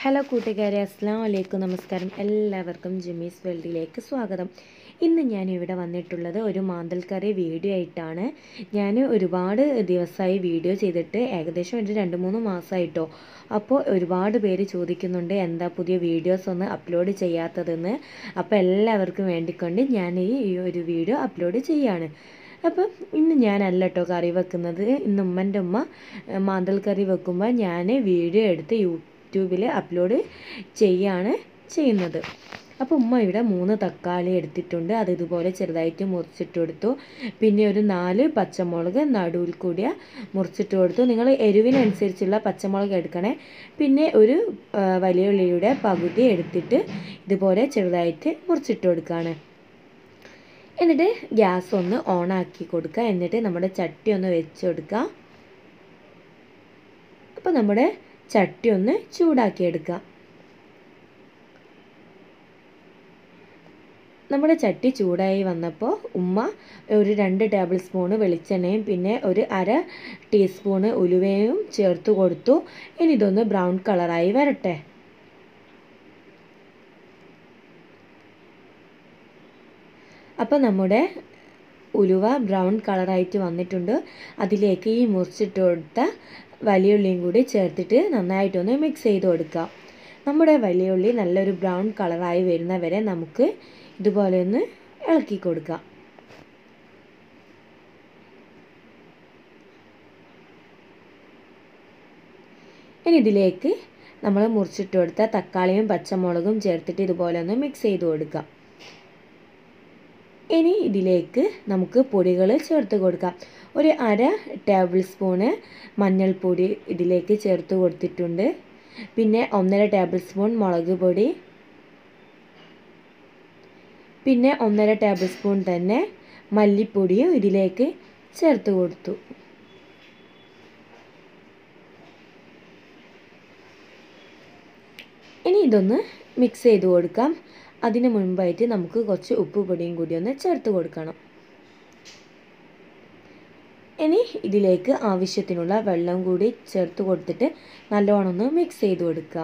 hello കൂട്ടുകാരെ അസ്സാം വലൈക്കും നമസ്കാരം എല്ലാവർക്കും ജിമ്മീസ് വേൾഡിലേക്ക് സ്വാഗതം ഇന്ന് ഞാൻ ഇവിടെ വന്നിട്ടുള്ളത് ഒരു മാന്തൽ കറി വീഡിയോ ആയിട്ടാണ് ഞാൻ ഒരുപാട് ദിവസമായി വീഡിയോ ചെയ്തിട്ട് ഏകദേശം ഒരു രണ്ട് മൂന്ന് മാസമായിട്ടോ അപ്പോൾ ഒരുപാട് പേര് ചോദിക്കുന്നുണ്ട് എന്താ പുതിയ വീഡിയോസ് ഒന്ന് അപ്ലോഡ് ചെയ്യാത്തതെന്ന് അപ്പോൾ എല്ലാവർക്കും വേണ്ടിക്കൊണ്ട് ഞാൻ ഈ ഒരു വീഡിയോ അപ്ലോഡ് ചെയ്യാണ് അപ്പം ഇന്ന് ഞാനല്ല കേട്ടോ കറി വെക്കുന്നത് ഇന്ന് ഉമ്മൻ്റെ ഉമ്മ ഏഹ്, മാന്തൽ കറി വെക്കുമ്പോൾ ഞാൻ വീഡിയോ എടുത്ത് യൂട്യൂബിൽ അപ്ലോഡ് ചെയ്യാണ് ചെയ്യുന്നത് അപ്പോൾ ഉമ്മ ഇവിടെ മൂന്ന് തക്കാളി എടുത്തിട്ടുണ്ട് അത് ഇതുപോലെ ചെറുതായിട്ട് മുറിച്ചിട്ട് കൊടുത്തു പിന്നെ ഒരു നാല് പച്ചമുളക് നടുവിൽ കൂടിയ മുറിച്ചിട്ട് കൊടുത്തു നിങ്ങൾ എരിവിനനുസരിച്ചുള്ള പച്ചമുളക് എടുക്കണേ പിന്നെ ഒരു ആ, വലിയ ഉള്ളിയുടെ പകുതി എടുത്തിട്ട് ഇതുപോലെ ചെറുതായിട്ട് മുറിച്ചിട്ട് കൊടുക്കുകയാണ് എന്നിട്ട് ഗ്യാസ് ഒന്ന് ഓൺ ആക്കി കൊടുക്കുക എന്നിട്ട് നമ്മുടെ ചട്ടി ഒന്ന് വെച്ച് കൊടുക്കുക അപ്പോൾ നമ്മുടെ ചട്ടി ഒന്ന് ചൂടാക്കി എടുക്കുക നമ്മുടെ ചട്ടി ചൂടായി വന്നപ്പോൾ ഉമ്മ ഒരു രണ്ട് ടേബിൾ സ്പൂണ് വെളിച്ചെണ്ണയും പിന്നെ ഒരു അര ടീസ്പൂണ് ഉലുവയും ചേർത്ത് കൊടുത്തു ഇനി ഇതൊന്ന് ബ്രൗൺ കളറായി വരട്ടെ അപ്പോൾ നമ്മുടെ ഉലുവ ബ്രൗൺ കളറായിട്ട് വന്നിട്ടുണ്ട് അതിലേക്ക് ഈ മുറിച്ചിട്ട് കൊടുത്ത വലിയുള്ളിയും കൂടി ചേർത്തിട്ട് നന്നായിട്ടൊന്ന് മിക്സ് ചെയ്ത് കൊടുക്കുക നമ്മുടെ വലിയുള്ളി നല്ലൊരു ബ്രൗൺ കളറായി വരുന്നവരെ നമുക്ക് ഇതുപോലെ ഒന്ന് ഇളക്കി കൊടുക്കാം ഇനി ഇതിലേക്ക് നമ്മൾ മുറിച്ചിട്ട് കൊടുത്ത തക്കാളിയും പച്ചമുളകും ചേർത്തിട്ട് ഇതുപോലെ ഒന്ന് മിക്സ് ചെയ്ത് കൊടുക്കാം ഇനി ഇതിലേക്ക് നമുക്ക് പൊടികൾ ചേർത്ത് കൊടുക്കാം ഒരു അര ടേബിൾ സ്പൂണ് മഞ്ഞൾപ്പൊടി ഇതിലേക്ക് ചേർത്ത് കൊടുത്തിട്ടുണ്ട് പിന്നെ ഒന്നര ടേബിൾ സ്പൂൺ മുളക് പൊടി പിന്നെ ഒന്നര ടേബിൾ സ്പൂൺ തന്നെ മല്ലിപ്പൊടിയും ഇതിലേക്ക് ചേർത്ത് കൊടുത്തു ഇനി ഇതൊന്ന് മിക്സ് ചെയ്ത് കൊടുക്കാം അതിന് മുൻപായിട്ട് നമുക്ക് കുറച്ച് ഉപ്പ് പൊടിയും കൂടി ഒന്ന് ചേർത്ത് കൊടുക്കണം ഇനി ഇതിലേക്ക് ആവശ്യത്തിനുള്ള വെള്ളം കൂടി ചേർത്ത് കൊടുത്തിട്ട് നല്ലോണം ഒന്ന് മിക്സ് ചെയ്ത് കൊടുക്കുക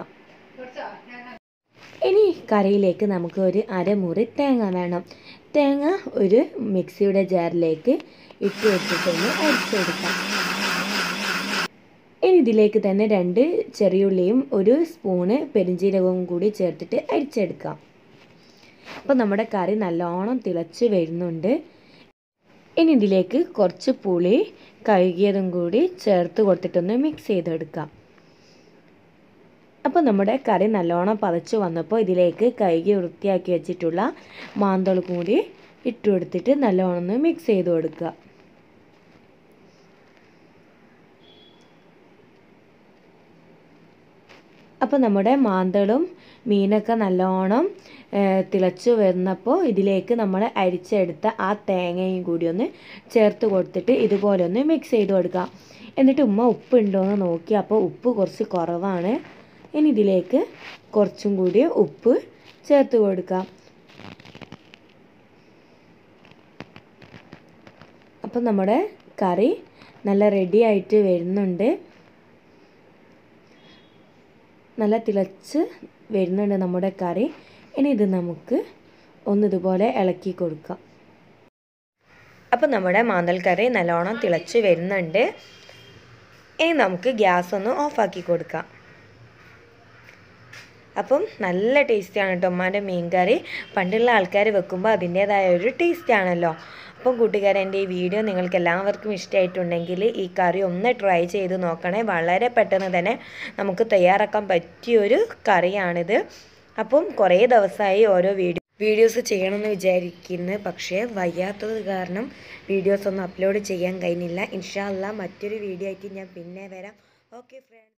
ഇനി കറിയിലേക്ക് നമുക്ക് ഒരു അരമുറി തേങ്ങ വേണം തേങ്ങ ഒരു മിക്സിയുടെ ജാറിലേക്ക് ഇട്ട് വെച്ചിട്ടൊന്ന് അരിച്ചെടുക്കാം ഇനി ഇതിലേക്ക് തന്നെ രണ്ട് ചെറിയുള്ളിയും ഒരു സ്പൂണ് പെരിഞ്ജീരകവും കൂടി ചേർത്തിട്ട് അരിച്ചെടുക്കാം അപ്പോൾ നമ്മുടെ കറി നല്ലോണം തിളച്ച് വരുന്നുണ്ട് ഇനി ഇതിലേക്ക് കുറച്ച് പുളി കഴുകിയതും കൂടി ചേർത്ത് കൊടുത്തിട്ടൊന്ന് മിക്സ് ചെയ്തെടുക്കാം അപ്പോൾ നമ്മുടെ കറി നല്ലോണം പതച്ച് വന്നപ്പോൾ ഇതിലേക്ക് കഴുകി വൃത്തിയാക്കി വെച്ചിട്ടുള്ള മാന്തൾ കൂടി ഇട്ട് കൊടുത്തിട്ട് നല്ലോണം ഒന്ന് മിക്സ് ചെയ്ത് കൊടുക്കുക അപ്പോൾ നമ്മുടെ മാന്തളും മീനൊക്കെ നല്ലോണം തിളച്ച് വരുന്നപ്പോൾ ഇതിലേക്ക് നമ്മൾ അരിച്ചെടുത്ത ആ തേങ്ങയും കൂടി ഒന്ന് ചേർത്ത് കൊടുത്തിട്ട് ഇതുപോലെ ഒന്ന് മിക്സ് ചെയ്ത് കൊടുക്കാം എന്നിട്ട് ഉമ്മ ഉപ്പ് ഉണ്ടോ എന്ന് നോക്കി അപ്പോൾ ഉപ്പ് കുറച്ച് കുറവാണ് ഇനി ഇതിലേക്ക് കുറച്ചും കൂടി ഉപ്പ് ചേർത്ത് കൊടുക്കാം അപ്പം നമ്മുടെ കറി നല്ല റെഡി ആയിട്ട് വരുന്നുണ്ട് നല്ല തിളച്ച് വരുന്നുണ്ട് നമ്മുടെ കറി ഇനി ഇത് നമുക്ക് ഒന്നിതുപോലെ ഇളക്കി കൊടുക്കാം അപ്പം നമ്മുടെ മാന്തൽ കറി നല്ലോണം തിളച്ച് വരുന്നുണ്ട് ഇനി നമുക്ക് ഗ്യാസ് ഒന്ന് ഓഫാക്കി കൊടുക്കാം അപ്പം നല്ല ടേസ്റ്റിയാണ് കേട്ടോ ഉമ്മാൻ്റെ മീൻ കറി പണ്ടുള്ള ആൾക്കാർ വെക്കുമ്പോൾ അതിൻ്റേതായ ഒരു ടേസ്റ്റ് ആണല്ലോ അപ്പം കൂട്ടുകാരെ എൻ്റെ ഈ വീഡിയോ നിങ്ങൾക്ക് എല്ലാവർക്കും ഇഷ്ടമായിട്ടുണ്ടെങ്കിൽ ഈ കറി ഒന്ന് ട്രൈ ചെയ്ത് നോക്കണേ വളരെ പെട്ടെന്ന് തന്നെ നമുക്ക് തയ്യാറാക്കാൻ പറ്റിയൊരു കറിയാണിത് അപ്പം കുറേ ദിവസമായി ഓരോ വീഡിയോ വീഡിയോസ് ചെയ്യണമെന്ന് വിചാരിക്കുന്നു പക്ഷേ വയ്യാത്തത് കാരണം വീഡിയോസ് ഒന്നും അപ്ലോഡ് ചെയ്യാൻ കഴിഞ്ഞില്ല ഇൻഷാല്ല മറ്റൊരു വീഡിയോ ആയിട്ട് ഞാൻ പിന്നെ വരാം ഓക്കെ ഫ്രണ്ട്